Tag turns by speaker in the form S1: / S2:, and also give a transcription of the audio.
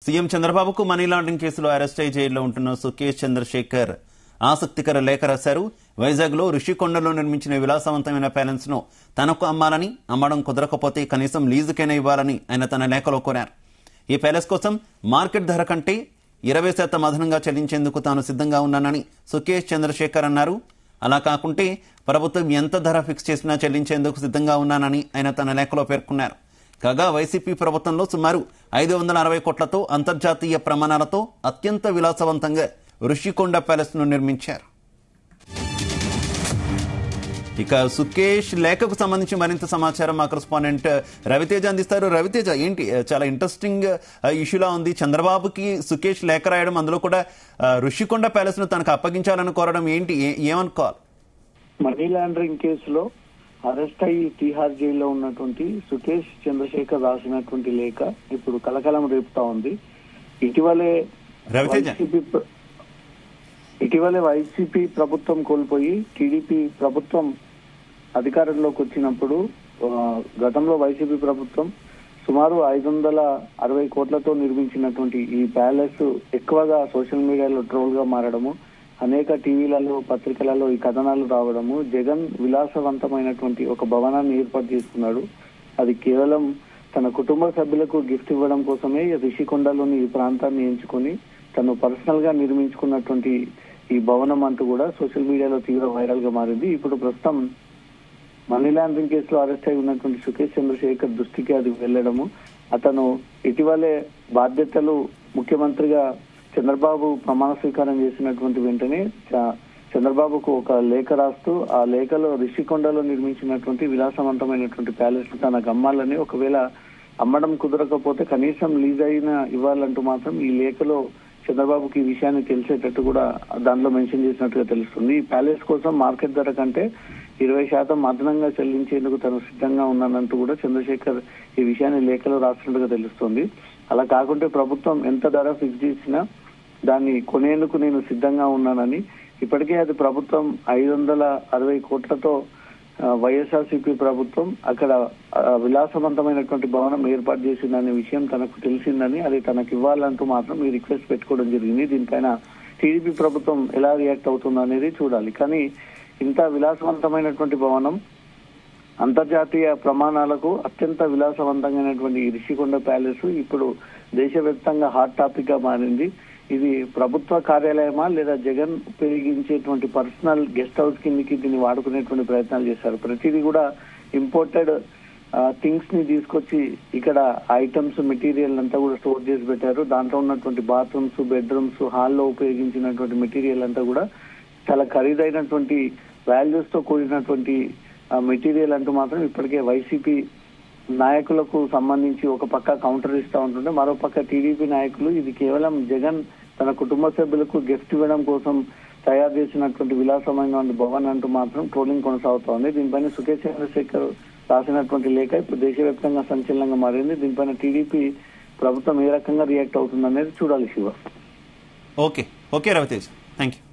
S1: CM చంద్రబాబుకు money laundering కేసులో arrest అయి జైల్లో ఉంటున్న సుకేష్ చంద్రశేఖర్ ఆసక్తికర లేఖ రాశారు వైజాగ్ లో ఋషికొండలో నిర్మించిన విలాసవంతమైన ప్యాలెన్స్ ను తనకు అమ్మాలని అమ్మడం కుదరకపోతే కనీసం లీజుకైనా ఇవ్వాలని ఆయన తన లేఖలో కోరారు ఈ ప్యాలెస్ కోసం మార్కెట్ ధర కంటే ఇరవై శాతం అదనంగా చెల్లించేందుకు తాను సిద్ధంగా ఉన్నానని సుకేష్ చంద్రశేఖర్ అన్నారు అలా కాకుంటే ప్రభుత్వం ఎంత ధర ఫిక్స్ చేసినా చెల్లించేందుకు సిద్ధంగా ఉన్నానని ఆయన తన లేఖలో పేర్కొన్నారు కాగా వైసీపీ ప్రభుత్వంలో సుమారు ఐదు వందల అరవై కోట్లతో అంతర్జాతీయ ప్రమాణాలతో అత్యంత విలాసవంతంగా ఋషికొండ ప్యాలెస్ ను నిర్మించారు ఇక సుకేష్ లేఖకు సంబంధించి మరింత సమాచారం మా కరెస్పాండెంట్ రవితేజ అందిస్తారు రవితేజ ఏంటి చాలా ఇంట్రెస్టింగ్ ఇష్యూలా ఉంది చంద్రబాబుకి సుకేష్ లేఖ రాయడం అందులో కూడా ఆ, ఋషికొండ ప్యాలెస్ ను తనకు అప్పగించాలని కోరడం ఏంటి ఏ- ఏమనుకోవాలి
S2: మనీ లాండరింగ్ కేసులో అరెస్ట్ అయ్యి తీహార్ జైల్లో ఉన్నటువంటి సుకేష్ చంద్రశేఖర్ రాసినటువంటి లేఖ ఇప్పుడు కలకలం రేపుతా ఉంది ఇటీవలే
S1: రవితేజ.
S2: వైసీపీ ప్ర- ఇటీవలే వైసీపీ ప్రభుత్వం కోల్పోయి టీడీపీ ప్రభుత్వం అధికారంలోకి వచ్చినప్పుడు ఆ, గతంలో వైసీపీ ప్రభుత్వం సుమారు ఐదు వందల అరవై కోట్లతో నిర్మించినటువంటి ఈ ప్యాలెస్ ఎక్కువగా సోషల్ మీడియాలో ట్రోల్ గా మారడము అనేక టీవీలలో పత్రికలలో ఈ కథనాలు రావడము జగన్ విలాసవంతమైనటువంటి ఒక భవనాన్ని ఏర్పాటు చేసుకున్నాడు అది కేవలం తన కుటుంబ సభ్యులకు గిఫ్ట్ ఇవ్వడం కోసమే ఈ రిషికొండలోని ఈ ప్రాంతాన్ని ఎంచుకొని తను పర్సనల్ గా నిర్మించుకున్నటువంటి ఈ భవనం అంటూ కూడా సోషల్ మీడియాలో తీవ్ర వైరల్ గా మారింది ఇప్పుడు ప్రస్తుతం మనీ లాండరింగ్ కేసులో అరెస్ట్ అయి ఉన్నటువంటి సుకేష్ చంద్రశేఖర్ దృష్టికి అది వెళ్లడము అతను ఇటీవలే బాధ్యతలు ముఖ్యమంత్రిగా చంద్రబాబు ప్రమాణ స్వీకారం చేసినటువంటి వెంటనే చ- చంద్రబాబుకు ఒక లేఖ రాస్తూ ఆ లేఖలో రిషికొండలో నిర్మించినటువంటి విలాసవంతమైనటువంటి ప్యాలెస్ తనకు అమ్మాలని ఒకవేళ అమ్మడం కుదరకపోతే కనీసం లీజ్ అయినా ఇవ్వాలంటూ మాత్రం ఈ లేఖలో చంద్రబాబుకి ఈ విషయాన్ని తెలిసేటట్టు కూడా దానిలో మెన్షన్ చేసినట్టుగా తెలుస్తుంది ఈ ప్యాలెస్ కోసం మార్కెట్ ధర కంటే ఇరవై శాతం అదనంగా చెల్లించేందుకు తను సిద్ధంగా ఉన్నానంటూ కూడా చంద్రశేఖర్ ఈ విషయాన్ని లేఖలో రాసినట్టుగా తెలుస్తుంది అలా కాకుంటే ప్రభుత్వం ఎంత ధర ఫిక్స్ చేసినా దాన్ని కొనేందుకు నేను సిద్ధంగా ఉన్నానని ఇప్పటికే అది ప్రభుత్వం ఐదు వందల అరవై కోట్లతో ఆ, వైఎస్ఆర్సీపీ ప్రభుత్వం అక్కడ ఆ, విలాసవంతమైనటువంటి భవనం ఏర్పాటు చేసిందనే విషయం తనకు తెలిసిందని అది తనకు ఇవ్వాలంటూ మాత్రం ఈ రిక్వెస్ట్ పెట్టుకోవడం జరిగింది దీనిపైన టీడీపీ ప్రభుత్వం ఎలా రియాక్ట్ అవుతుందో అనేది చూడాలి కానీ ఇంత విలాసవంతమైనటువంటి భవనం అంతర్జాతీయ ప్రమాణాలకు అత్యంత విలాసవంతమైనటువంటి ఈ రిషికొండ ప్యాలెస్ ఇప్పుడు దేశవ్యాప్తంగా హాట్ టాపిక్ గా మారింది ఇది ప్రభుత్వ కార్యాలయమా లేదా జగన్ ఉపయోగించేటువంటి పర్సనల్ గెస్ట్ హౌస్ కిందకి దీన్ని వాడుకునేటువంటి ప్రయత్నాలు చేశారు ప్రతిదీ కూడా ఇంపోర్టెడ్ థింగ్స్ ని తీసుకొచ్చి ఇక్కడ ఐటమ్స్ మెటీరియల్ అంతా కూడా స్టోర్ చేసి పెట్టారు దాంట్లో ఉన్నటువంటి బాత్రూమ్స్ బెడ్రూమ్స్ హాల్లో ఉపయోగించినటువంటి మెటీరియల్ అంతా కూడా చాలా ఖరీదైనటువంటి వాల్యూస్ తో కూడినటువంటి మెటీరియల్ అంటూ మాత్రం ఇప్పటికే వైసీపీ నాయకులకు సంబంధించి ఒక పక్క కౌంటర్ ఇస్తా ఉంటుంటే మరో పక్క టీడీపీ నాయకులు ఇది కేవలం జగన్ తన కుటుంబ సభ్యులకు గిఫ్ట్ ఇవ్వడం కోసం తయారు చేసినటువంటి విలాసమైన భవన్ అంటూ మాత్రం ట్రోలింగ్ కొనసాగుతోంది దీనిపైన సుఖేష్ చంద్రశేఖర్ రాసినటువంటి లేఖ ఇప్పుడు దేశవ్యాప్తంగా సంచలనంగా మారింది దీనిపైన టీడీపీ ప్రభుత్వం ఏ రకంగా రియాక్ట్ అవుతుంది అనేది చూడాలి Shiva
S1: okay okay Ravitej thank you